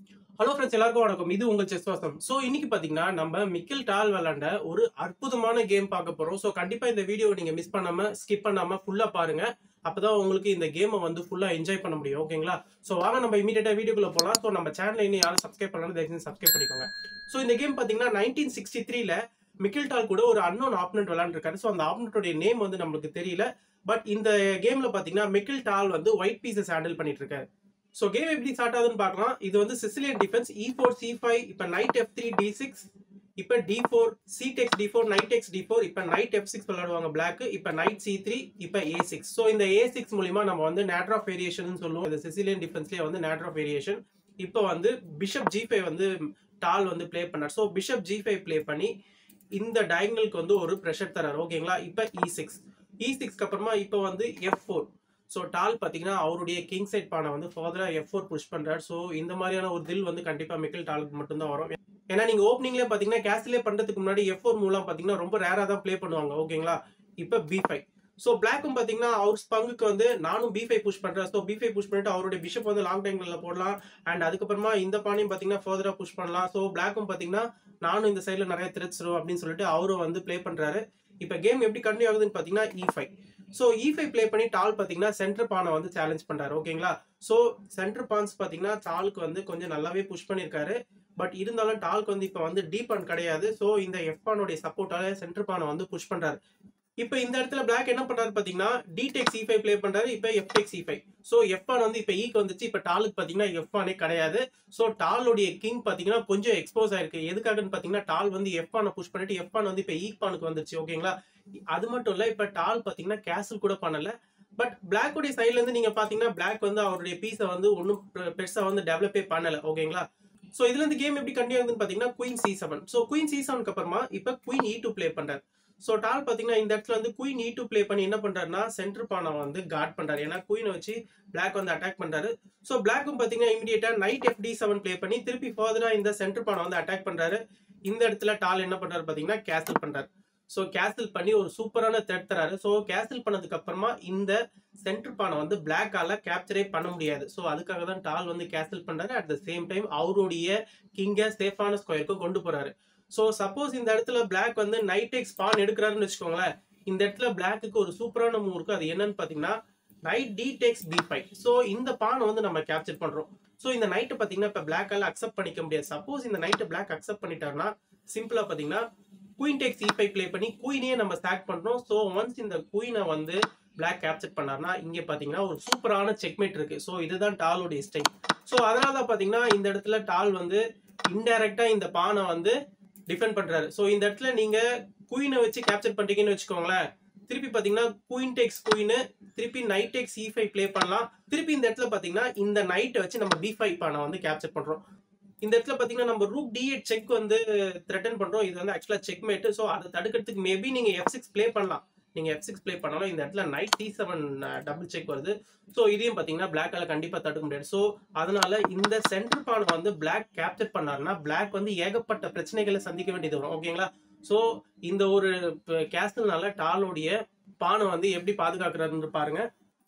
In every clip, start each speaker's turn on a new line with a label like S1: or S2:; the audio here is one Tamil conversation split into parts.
S1: ஹலோ ஃப்ரெண்ட்ஸ் எல்லாருக்கும் வணக்கம் இது உங்கள் செஸ் வாசம் ஸோ இன்னைக்கு பார்த்தீங்கன்னா நம்ம மிக்கில் டால் விளாண்ட ஒரு அற்புதமான கேம் பார்க்க போகிறோம் ஸோ கண்டிப்பாக இந்த வீடியோ நீங்கள் மிஸ் பண்ணாமல் ஸ்கிப் பண்ணாமல் ஃபுல்லாக பாருங்க அப்பதான் உங்களுக்கு இந்த கேமை வந்து ஃபுல்லாக என்ஜாய் பண்ண முடியும் ஓகேங்களா ஸோ வாங்க நம்ம இமீடியட்டாக வீடியோக்குள்ள போகலாம் ஸோ நம்ம சேனலை இன்னும் யாரும் சப்ஸ்கிரைப் பண்ணலாம் தயவுசெய்து சப்ஸ்கிரைப் பண்ணிக்கோங்க ஸோ இந்த கேம் பார்த்தீங்கன்னா நைன்டீன் சிக்ஸ்டி த்ரீல மிக்கில் டால் கூட ஒரு அன்னோன் ஆப்னண்ட் விளாண்டுருக்காரு ஸோ அந்த ஆப்னண்ட்டோடைய நேம் வந்து நம்மளுக்கு தெரியல பட் இந்த கேம்ல பாத்தீங்கன்னா மிக்கில் டால் வந்து ஒயிட் பீசஸ் ஹேண்டில் பண்ணிட்டு இருக்காரு ஸோ கேம் எப்படி ஸ்டார்ட் ஆகுதுன்னு பார்க்கலாம் இது வந்து Sicilian defence e four c five இப்போ knight f three d six இப்போ d four c takes d four knight x d four இப்போ நைட் எஃப் சிக்ஸ் விளையாடுவாங்க பிளாக் இப்போ நைட் சி த்ரீ இப்போ ஏ சிக்ஸ் ஸோ இந்த ஏ சிக்ஸ் மூலியமா நம்ம வந்து நேட்ரா ஆஃப் வேரியேஷன் சொல்லுவோம் இந்த சிசிலியன் டிஃபென்ஸ்லேயே வந்து நேட்ரா ஆஃப் வேரியேஷன் இப்போ வந்து பிஷப் ஜி ஃபைவ் வந்து டால் வந்து ப்ளே பண்ணார் so bishop g five play பண்ணி இந்த டயங்கலுக்கு வந்து ஒரு ப்ரெஷர் தரார் ஓகேங்களா இப்போ இ சிக்ஸ் இ சிக்ஸ்க்கு அப்புறமா இப்போ வந்து எஃப் ஃபோர் ஸோ டால் பார்த்தீங்கன்னா அவருடைய கிங் சைட் பானை வந்து ஃபர்தராக எஃப் ஃபோர் புஷ் பண்ணுறாரு ஸோ இந்த மாதிரியான ஒரு தில் வந்து கண்டிப்பாக மிக்கல் டாலுக்கு மட்டும்தான் வரும் ஏன்னா நீங்கள் ஓப்பனிங்லேயே பார்த்தீங்கன்னா கேஸ்லேயே பண்ணுறதுக்கு முன்னாடி எஃப் ஃபோர் மூலம் பார்த்தீங்கன்னா ரொம்ப ரேராக தான் ப்ளே பண்ணுவாங்க ஓகேங்களா இப்போ பி ஃபைவ் ஸோ பிளாக்கும் பார்த்தீங்கன்னா அவர் பங்குக்கு வந்து நானும் பி ஃபைவ் புஷ் பண்ணுறேன் ஸோ பி ஃபைவ் புஷ் பண்ணிட்டு அவருடைய பிஷப் வந்து லாங் டைம்களில் போடலாம் அண்ட் அதுக்கப்புறமா இந்த பானையும் பார்த்தீங்கன்னா ஃபர்தராக புஷ் பண்ணலாம் ஸோ பிளாக்கும் பார்த்தீங்கன்னா நானும் இந்த சைடில் நிறைய த்ரெட்ஸ் அப்படின்னு சொல்லிட்டு அவரும் வந்து ப்ளே பண்ணுறாரு இப்போ கேம் எப்படி கண்டினியூ ஆகுதுன்னு பார்த்தீங்கன்னா e five so e five play பண்ணி டால் பார்த்தீங்கன்னா சென்டர் பானை வந்து சேலஞ்ச் பண்ணுறாரு ஓகேங்களா ஸோ சென்டர் பான்ஸ் பார்த்தீங்கன்னா டாலுக்கு வந்து கொஞ்சம் நல்லாவே புஷ் பண்ணியிருக்காரு பட் இருந்தாலும் டால்க்கு வந்து இப்போ வந்து டீப் பான் கிடையாது ஸோ இந்த எஃப் பானுடைய சப்போர்ட்டால சென்டர் பானை வந்து புஷ் பண்ணுறாரு இப்போ இந்த இடத்துல பிளாக் என்ன பண்றாரு பாத்தீங்கன்னா d takes e five play பண்றாரு இப்போ f takes e five so f on வந்து இப்போ ஈக்கு வந்துச்சு இப்போ டாலுக்கு பாத்தீங்கன்னா எஃப் ஆனே கிடையாது ஸோ டாலுடைய கிங் பாத்தீங்கன்னா கொஞ்சம் எக்ஸ்போஸ் ஆயிருக்கு எதுக்காகன்னு பாத்தீங்கன்னா டால் வந்து எஃப் ஆனை புஷ் பண்ணிட்டு எஃப் ஆன் வந்து இப்போ ஈக் பானுக்கு வந்துருச்சு ஓகேங்களா அது மட்டும் இல்ல இப்போ டால் பாத்தீங்கன்னா கேசல் கூட பண்ணல பட் பிளாக்குடைய சைட்ல இருந்து நீங்க பாத்தீங்கன்னா பிளாக் வந்து அவருடைய பீஸை வந்து ஒன்றும் பெருசா வந்து டெவலப்பே பண்ணல ஓகேங்களா ஸோ இதுல இருந்து கேம் எப்படி கண்டினியூ ஆகுதுன்னு பாத்தீங்கன்னா queen c seven so queen c செவனுக்கு அப்புறமா இப்போ குயின் இ டூ ப்ளே பண்றாரு ஸோ டால் பார்த்தீங்கன்னா இந்த இடத்துல வந்து குயின் இ டூ ப்ளே பண்ணி என்ன பண்றாருன்னா சென்டர் பானை வந்து கார்ட் பண்றாரு ஏன்னா குயினை வச்சு பிளாக் வந்து அட்டாக் பண்றாரு ஸோ பிளாக்கும் பார்த்தீங்கன்னா இமீடியட்டா knight f d seven play பண்ணி திருப்பி ஃபர்தரா இந்த சென்டர் பானை வந்து அட்டாக் பண்றாரு இந்த இடத்துல டால் என்ன பண்றாரு பார்த்தீங்கன்னா கேசல் பண்றாரு ஸோ கேசல் பண்ணி ஒரு சூப்பரான த்ரெட் தராரு ஸோ கேசல் பண்ணதுக்கு அப்புறமா இந்த சென்டர் பானை வந்து பிளாக்கால கேப்சரே பண்ண முடியாது ஸோ அதுக்காக தான் டால் வந்து கேசல் பண்றாரு அட் த சேம் டைம் அவருடைய கிங்கை சேஃபான ஸ்கொயருக்கு கொண்டு போறாரு ஸோ சப்போஸ் இந்த இடத்துல பிளாக் வந்து நைட் எக்ஸ் பான் எடுக்கிறாருன்னு வச்சுக்கோங்களேன் இந்த இடத்துல பிளாக்குக்கு ஒரு சூப்பரான மூவ் இருக்கு அது என்னன்னு பாத்தீங்கன்னா knight d takes b five so இந்த பானை வந்து நம்ம கேப்சர் பண்றோம் ஸோ இந்த நைட்டை பார்த்தீங்கன்னா இப்போ பிளாக்கால அக்செப்ட் பண்ணிக்க முடியாது சப்போஸ் இந்த நைட்டை பிளாக் அக்செப்ட் பண்ணிட்டாருன்னா சிம்பிளா பார்த்தீங்கன்னா queen takes e five play பண்ணி குயினே நம்ம ஸ்டாக் பண்றோம் ஸோ ஒன்ஸ் இந்த குயினை வந்து பிளாக் கேப்சர் பண்ணார்னா இங்கே பார்த்தீங்கன்னா ஒரு சூப்பரான செக்மேட் இருக்கு ஸோ இதுதான் டாலோடைய ஸ்டைல் ஸோ அதனால தான் பார்த்தீங்கன்னா இந்த இடத்துல டால் வந்து இன்டைரக்டா இந்த பானை வந்து டிஃபெண்ட் பண்றாரு ஸோ இந்த இடத்துல நீங்க குயினை வச்சு கேப்சர் பண்றீங்கன்னு வச்சுக்கோங்களேன் திருப்பி பாத்தீங்கன்னா குயின் டெக்ஸ் குயின் திருப்பி knight takes e five play பண்ணலாம் திருப்பி இந்த இடத்துல பாத்தீங்கன்னா இந்த நைட்டை வச்சு நம்ம பி ஃபைவ் பானை வந்து கேப்சர் பண்றோம் இந்த இடத்துல பாத்தீங்கன்னா நம்ம ரூக் டி எயிட் செக் வந்து த்ரெட்டன் பண்றோம் இது வந்து ஆக்சுவலா செக் மேட் ஸோ அதை தடுக்கிறதுக்கு மேபி நீங்க எஃப் சிக்ஸ் ப்ளே பண்ணலாம் நீங்க எஃப் சிக்ஸ் ப்ளே பண்ணாலும் இந்த இடத்துல knight d seven double check வருது ஸோ இதையும் பாத்தீங்கன்னா பிளாக்கால கண்டிப்பா தடுக்க முடியாது ஸோ அதனால இந்த சென்டர் பானை வந்து பிளாக் கேப்சர் பண்ணாருன்னா பிளாக் வந்து ஏகப்பட்ட பிரச்சனைகளை சந்திக்க வேண்டியது வரும் ஓகேங்களா ஸோ இந்த ஒரு கேஸ்டல்னால டாலோடைய பானை வந்து எப்படி பாதுகாக்கிறாருன்னு பாருங்க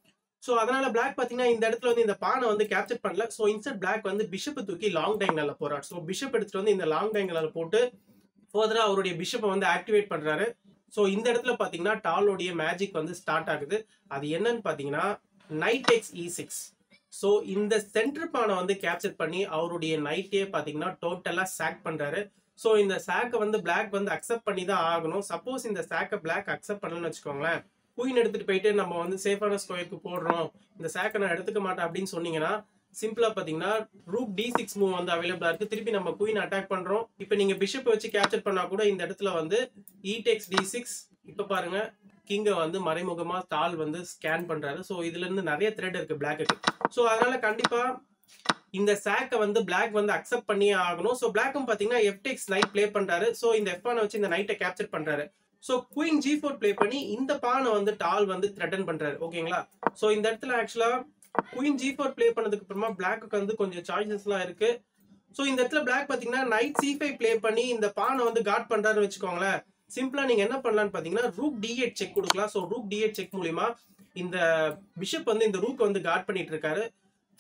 S1: ஸோ அதனால பிளாக் பார்த்தீங்கன்னா இந்த இடத்துல வந்து இந்த பானை வந்து கேப்சர் பண்ணல ஸோ இன்செட் பிளாக் வந்து பிஷப்பை தூக்கி லாங் டைங்கலில் போறாரு ஸோ பிஷப் எடுத்துட்டு வந்து இந்த லாங் டைங்கலில் போட்டு ஃபர்தரா அவருடைய பிஷப்பை வந்து ஆக்டிவேட் பண்றாரு ஸோ இந்த இடத்துல பார்த்தீங்கன்னா டாலோடைய மேஜிக் வந்து ஸ்டார்ட் ஆகுது அது என்னன்னு பார்த்தீங்கன்னா knight x e six so இந்த சென்டர் பானை வந்து கேப்சர் பண்ணி அவருடைய நைட்டே பார்த்தீங்கன்னா டோட்டலாக சாக் பண்றாரு ஸோ இந்த சாக்கை வந்து பிளாக் வந்து அக்செப்ட் பண்ணி தான் ஆகணும் சப்போஸ் இந்த சாக்கை பிளாக் அக்செப்ட் பண்ணலன்னு வச்சுக்கோங்களேன் குயின் எடுத்துட்டு போயிட்டு நம்ம வந்து சேஃபான ஸ்கொயருக்கு போடுறோம் இந்த சாக்கை நான் எடுத்துக்க மாட்டேன் அப்படின்னு சொன்னீங்கன்னா சிம்பிளா பாத்தீங்கன்னா ரூப் டி சிக்ஸ் மூவ் வந்து அவைலபிளா இருக்கு திருப்பி நம்ம குயின் அட்டாக் பண்றோம் இப்போ நீங்க பிஷப் வச்சு கேப்சர் பண்ணா கூட இந்த இடத்துல வந்து இ டெக்ஸ் டி சிக்ஸ் இப்போ பாருங்க கிங்கை வந்து மறைமுகமா டால் வந்து ஸ்கேன் பண்றாரு ஸோ இதுல இருந்து நிறைய த்ரெட் இருக்கு பிளாக்கு ஸோ அதனால கண்டிப்பா இந்த சாக்கை வந்து பிளாக் வந்து அக்செப்ட் பண்ணியே ஆகணும் ஸோ பிளாக்கும் பார்த்தீங்கன்னா எஃப்டெக்ஸ் நைட் ப்ளே பண்றாரு ஸோ இந்த எஃப் வச்சு இந்த நைட்டை கேப்சர் பண்றாரு so queen g four play பண்ணி இந்த பானை வந்து டால் வந்து த்ரெட்டன் பண்றாரு ஓகேங்களா ஸோ இந்த இடத்துல ஆக்சுவலா குயின் ஜி ஃபோர் ப்ளே பண்ணதுக்கு அப்புறமா பிளாக்கு வந்து கொஞ்சம் சாய்ஸஸ்லாம் இருக்கு ஸோ இந்த இடத்துல பிளாக் பார்த்தீங்கன்னா நைட் சி ஃபைவ் ப்ளே பண்ணி இந்த பானை வந்து காட் பண்றாருன்னு வச்சுக்கோங்களேன் சிம்பிளா நீங்க என்ன பண்ணலாம்னு பாத்தீங்கன்னா ரூக் டி எயிட் செக் கொடுக்கலாம் so rook d eight check மூலியமா இந்த பிஷப் வந்து இந்த ரூக் வந்து காட் பண்ணிட்டு இருக்காரு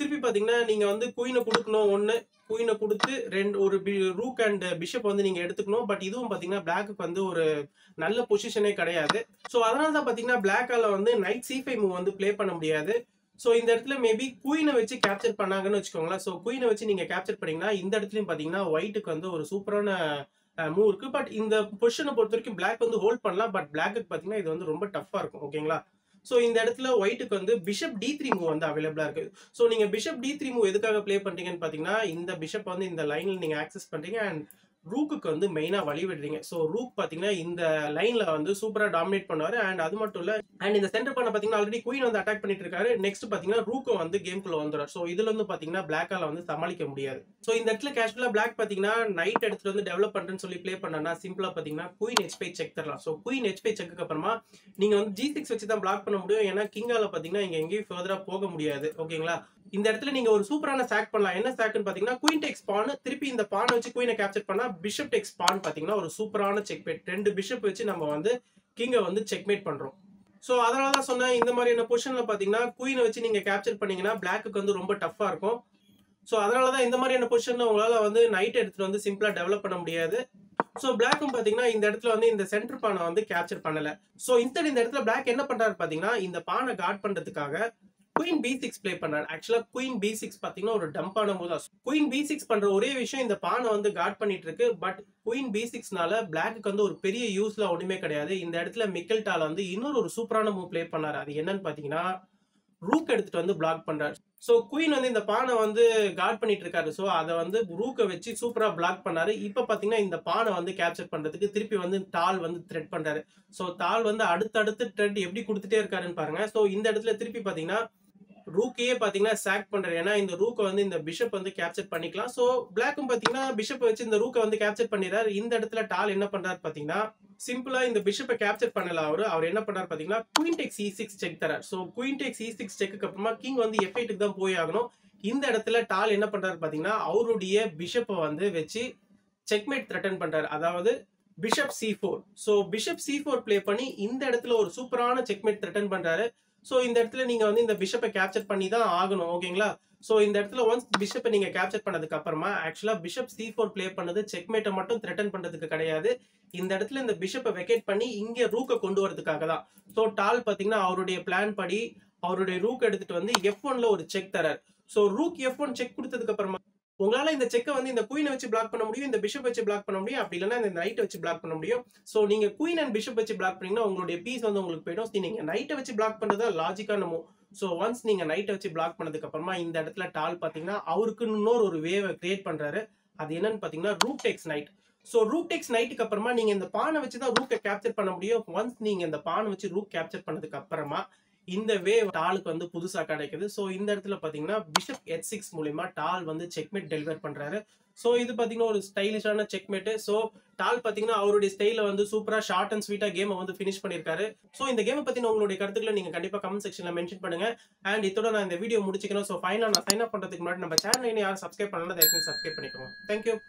S1: திருப்பி பாத்தீங்கன்னா நீங்க வந்து குயினை கொடுக்கணும் ஒண்ணு குயினை கொடுத்து ரெண்டு ஒரு ரூக் அண்ட் பிஷப் வந்து நீங்க எடுத்துக்கணும் பட் இதுவும் பாத்தீங்கன்னா பிளாக்கு வந்து ஒரு நல்ல பொசிஷனே கிடையாது ஸோ அதனால தான் பாத்தீங்கன்னா பிளாக்கால வந்து நைட் சி ஃபைவ் மூவ் வந்து ப்ளே பண்ண முடியாது ஸோ இந்த இடத்துல மேபி குயினை வச்சு கேப்சர் பண்ணாங்கன்னு வச்சுக்கோங்களேன் ஸோ குயினை வச்சு நீங்க கேப்சர் பண்ணீங்கன்னா இந்த இடத்துலயும் பாத்தீங்கன்னா ஒயிட்டுக்கு வந்து ஒரு சூப்பரான மூவ் இருக்கு பட் இந்த பொசிஷனை பொறுத்த வரைக்கும் பிளாக் வந்து ஹோல்ட் பண்ணலாம் பட் பிளாக்கு பாத்தீங்கன்னா இது வந்து ரொம்ப டஃபா இருக்கும் ஓகேங்களா ஸோ இந்த இடத்துல ஒயிட்டுக்கு வந்து பிஷப் டி த்ரீ மூவ் வந்து அவைலபிளா இருக்கு ஸோ நீங்க பிஷப் டி த்ரீ மூவ் எதுக்காக ப்ளே பண்றீங்கன்னு பாத்தீங்கன்னா இந்த பிஷப் வந்து இந்த லைன்ல நீங்க ஆக்சஸ் பண்றீங்க அண்ட் ரூக்குக்கு வந்து மெயினா வழி விடுறீங்க ஸோ ரூக் பாத்தீங்கன்னா இந்த லைன்ல வந்து சூப்பரா டாமினேட் பண்ணுவாரு அண்ட் அது மட்டும் இல்ல அண்ட் இந்த சென்டர் பண்ண பாத்தீங்கன்னா ஆல்ரெடி குயின் வந்து அட்டாக் பண்ணிட்டு இருக்காரு நெக்ஸ்ட் பாத்தீங்கன்னா ரூக்கும் வந்து கேம்குள்ள வந்துடும் ஸோ இதுல இருந்து பாத்தீங்கன்னா பிளாக்கால வந்து சமாளிக்க முடியாது ஸோ இந்த இடத்துல கேஷுவலா பிளாக் பாத்தீங்கன்னா நைட் எடுத்துட்டு வந்து டெவலப் பண்றேன்னு சொல்லி ப்ளே பண்ணனா சிம்பிளா பாத்தீங்கன்னா குயின் ஹெச் பை செக் தரலாம் so queen h five check அப்புறமா நீங்க வந்து ஜி சிக்ஸ் வச்சு தான் பிளாக் பண்ண முடியும் ஏன்னா கிங்கால பாத்தீங்கன்னா இங்க எங்கேயும் ஃபர்தரா போக முடியாது ஓகேங்களா இந்த இடத்துல நீங்க ஒரு சூப்பரான சாக் பண்ணலாம் என்ன சாக்னு பாத்தீங்கன்னா குயின் டெக்ஸ் பான் திருப்பி இந்த பானை வச்சு குயினை கேப்சர் பண்ணா பிஷப் டெக்ஸ் பான் பாத்தீங்கன்னா ஒரு சூப்பரான செக் மேட் ரெண்டு பிஷப் வச்சு நம்ம வந்து கிங்கை வந்து செக்மேட் பண்றோம் ஸோ அதனால தான் சொன்னேன் இந்த மாதிரியான பொசிஷன்ல பாத்தீங்கன்னா குயினை வச்சு நீங்க கேப்சர் பண்ணீங்கன்னா பிளாக்கு வந்து ரொம்ப டஃபா இருக்கும் ஸோ அதனால தான் இந்த மாதிரியான பொசிஷன்ல உங்களால வந்து நைட் எடுத்துட்டு வந்து சிம்பிளா டெவலப் பண்ண முடியாது ஸோ பிளாக்கும் பாத்தீங்கன்னா இந்த இடத்துல வந்து இந்த சென்டர் பானை வந்து கேப்சர் பண்ணல ஸோ இந்த இந்த இடத்துல பிளாக் என்ன பண்றாரு பாத்தீங்கன்னா இந்த பானை கார்ட் பண்றதுக்காக குயின் பி சிக்ஸ் பிளே பண்ணார் ஆக்சுவலா குயின் பி சிக்ஸ் பாத்தீங்கன்னா ஒரு டம்பான மூவ் தான் குயின் பி சிக்ஸ் பண்ற ஒரே விஷயம் இந்த பானை வந்து கார்ட் பண்ணிட்டு இருக்கு பட் குயின் பி சிக்ஸ்னால பிளாக்கு வந்து ஒரு பெரிய யூஸ்ல ஒண்ணுமே கிடையாது இந்த இடத்துல மிக்கல் டால வந்து இன்னொரு ஒரு சூப்பரான மூவ் பிளே பண்ணாரு அது என்னன்னு பாத்தீங்கன்னா ரூக் எடுத்துட்டு வந்து பிளாக் பண்றாரு ஸோ குயின் வந்து இந்த பானை வந்து கார்ட் பண்ணிட்டு இருக்காரு ஸோ அதை வந்து ரூக்கை வச்சு சூப்பரா பிளாக் பண்ணாரு இப்போ பாத்தீங்கன்னா இந்த பானை வந்து கேப்சர் பண்றதுக்கு திருப்பி வந்து டால் வந்து த்ரெட் பண்றாரு ஸோ தால் வந்து அடுத்தடுத்து த்ரெட் எப்படி கொடுத்துட்டே இருக்காருன்னு பாருங்க ஸோ இந்த இடத்துல திருப்பி பாத்தீங்கன்னா ரூக்கையே பாத்தீங்கன்னா சாக் பண்றாரு ஏன்னா இந்த ரூக்கை வந்து இந்த பிஷப் வந்து கேப்சர் பண்ணிக்கலாம் ஸோ பிளாக்கும் பாத்தீங்கன்னா பிஷப் வச்சு இந்த ரூக்கை வந்து கேப்சர் பண்ணிடுறாரு இந்த இடத்துல டால் என்ன பண்றாரு பாத்தீங்கன்னா சிம்பிளா இந்த பிஷப்பை கேப்சர் பண்ணல அவரு அவர் என்ன பண்றாரு பாத்தீங்கன்னா queen takes c six check தரார் so queen takes c six check அப்புறமா கிங் வந்து எஃப் எயிட்டுக்கு தான் போய் ஆகணும் இந்த இடத்துல டால் என்ன பண்றாரு பாத்தீங்கன்னா அவருடைய பிஷப்பை வந்து வச்சு செக்மேட் த்ரெட்டன் பண்றாரு அதாவது bishop c four so bishop c four play பண்ணி இந்த இடத்துல ஒரு சூப்பரான செக்மேட் த்ரெட்டன் பண்றாரு ஸோ இந்த இடத்துல நீங்க வந்து இந்த பிஷப்பை கேப்சர் பண்ணி தான் ஆகணும் ஓகேங்களா ஸோ இந்த இடத்துல ஒன்ஸ் பிஷப்பை நீங்க கேப்சர் பண்ணதுக்கு அப்புறமா ஆக்சுவலா பிஷப் சி ஃபோர் பிளே பண்ணது செக்மேட்டை மட்டும் த்ரெட்டன் பண்றதுக்கு கிடையாது இந்த இடத்துல இந்த பிஷப்பை வெக்கேட் பண்ணி இங்க ரூக்கை கொண்டு வரதுக்காக தான் ஸோ டால் பாத்தீங்கன்னா அவருடைய பிளான் படி அவருடைய ரூக் எடுத்துட்டு வந்து எஃப் ஒன்ல ஒரு செக் தரார் so rook f one check கொடுத்ததுக்கு அப்புறமா உங்களால இந்த செக்கை வந்து இந்த குயினை வச்சு பிளாக் பண்ண முடியும் இந்த பிஷப் வச்சு பிளாக் பண்ண முடியும் அப்படி இல்லைன்னா இந்த நைட்டை வச்சு பிளாக் பண்ண முடியும் ஸோ நீங்க குயின் அண்ட் பிஷப் வச்சு பிளாக் பண்ணீங்கன்னா உங்களுடைய பீஸ் வந்து உங்களுக்கு போயிடும் So, நீங்க நைட்டை வச்சு பிளாக் பண்ணது லாஜிக்கான மூவ் ஸோ ஒன்ஸ் நீங்க நைட்டை வச்சு பிளாக் பண்ணதுக்கு அப்புறமா இந்த இடத்துல டால் பாத்தீங்கன்னா அவருக்கு இன்னொரு ஒரு வேவை கிரியேட் பண்றாரு அது என்னன்னு பாத்தீங்கன்னா rook takes knight so rook takes நைட்டுக்கு அப்புறமா நீங்க இந்த பானை வச்சு தான் ரூக்கை கேப்சர் பண்ண முடியும் ஒன்ஸ் நீங்க இந்த பானை வச்சு ரூக் கேப்சர் பண்ணதுக்கு அப்புறமா இந்த வே டாலுக்கு வந்து புதுசா கிடைக்குது ஸோ இந்த இடத்துல பாத்தீங்கன்னா பிஷப் எச் சிக்ஸ் மூலியமா டால் வந்து செக்மேட் டெலிவர் பண்றாரு ஸோ இது பாத்தீங்கன்னா ஒரு ஸ்டைலிஷான செக்மேட்டு ஸோ டால் பாத்தீங்கன்னா அவருடைய ஸ்டைல வந்து சூப்பரா ஷார்ட் அண்ட் ஸ்வீட்டா கேமை வந்து ஃபினிஷ் பண்ணிருக்காரு ஸோ இந்த கேமை பத்தின உங்களுடைய கருத்துக்களை நீங்க கண்டிப்பா கமெண்ட் செக்ஷன்ல மென்ஷன் பண்ணுங்க அண்ட் இதோட நான் இந்த வீடியோ முடிச்சுக்கிறேன் ஸோ ஃபைனல் நான் சைன் அப் பண்றதுக்கு முன்னாடி நம்ம சேனல் யாரும் சப்ஸ்கிரைப் பண்ணலாம் தயவுசெய்து சப்ஸ்கிரைப் பண்ணிக்கோங்க தேங்க்யூ